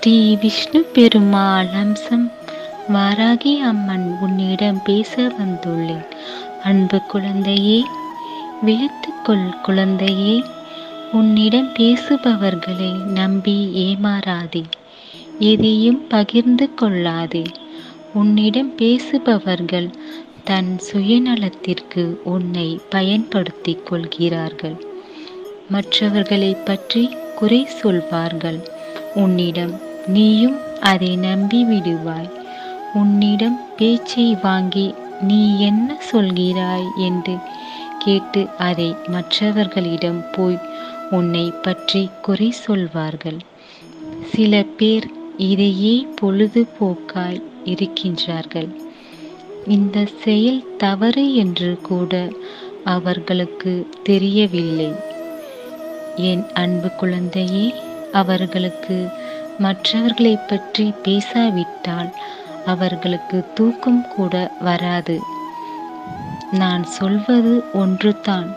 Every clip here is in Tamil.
ஸ்ரீ விஷ்ணு பெருமாள் அம்சம் வாராகி அம்மன் உன்னிடம் பேச வந்துள்ளேன் அன்பு குழந்தையே விழித்துக்கொள் குழந்தையே உன்னிடம் பேசுபவர்களை நம்பி ஏமாறாதே எதையும் பகிர்ந்து கொள்ளாதே உன்னிடம் பேசுபவர்கள் தன் சுயநலத்திற்கு உன்னை பயன்படுத்திக் கொள்கிறார்கள் மற்றவர்களை பற்றி குறை சொல்வார்கள் உன்னிடம் நீயும் அதை நம்பி விடுவாய் உன்னிடம் பேச்சை வாங்கி நீ என்ன சொல்கிறாய் என்று கேட்டு அதை மற்றவர்களிடம் போய் உன்னை பற்றி குறை சொல்வார்கள் சில பேர் இதையே பொழுதுபோக்காய் இருக்கின்றார்கள் இந்த செயல் தவறு என்று கூட அவர்களுக்கு தெரியவில்லை என் அன்பு குழந்தையே அவர்களுக்கு மற்றவர்களை பற்றி பேசாவிட்டால் அவர்களுக்கு தூக்கம் கூட வராது நான் சொல்வது ஒன்றுதான்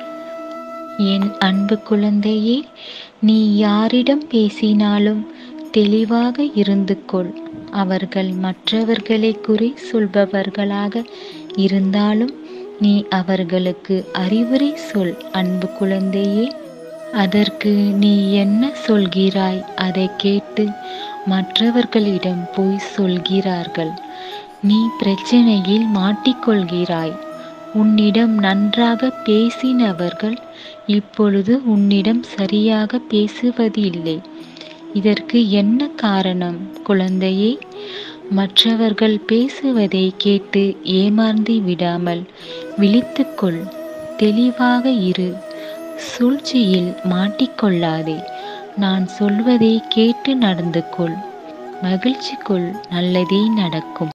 என் அன்பு குழந்தையே நீ யாரிடம் பேசினாலும் தெளிவாக இருந்து கொள் அவர்கள் மற்றவர்களை குறை சொல்பவர்களாக இருந்தாலும் நீ அவர்களுக்கு அறிவுரை சொல் அன்பு குழந்தையே அதற்கு நீ என்ன சொல்கிறாய் அதை கேட்டு மற்றவர்களிடம் போய் சொல்கிறார்கள் நீ பிரச்சனையில் மாட்டிக்கொள்கிறாய் உன்னிடம் நன்றாக பேசினவர்கள் இப்பொழுது உன்னிடம் சரியாக பேசுவதில்லை இதற்கு என்ன காரணம் குழந்தையே மற்றவர்கள் பேசுவதை கேட்டு ஏமாந்து விடாமல் விழித்துக்கொள் தெளிவாக இரு சூழ்ச்சியில் மாட்டிக்கொள்ளாதே நான் சொல்வதை கேட்டு நடந்து கொள் மகிழ்ச்சி கொள் நல்லதே நடக்கும்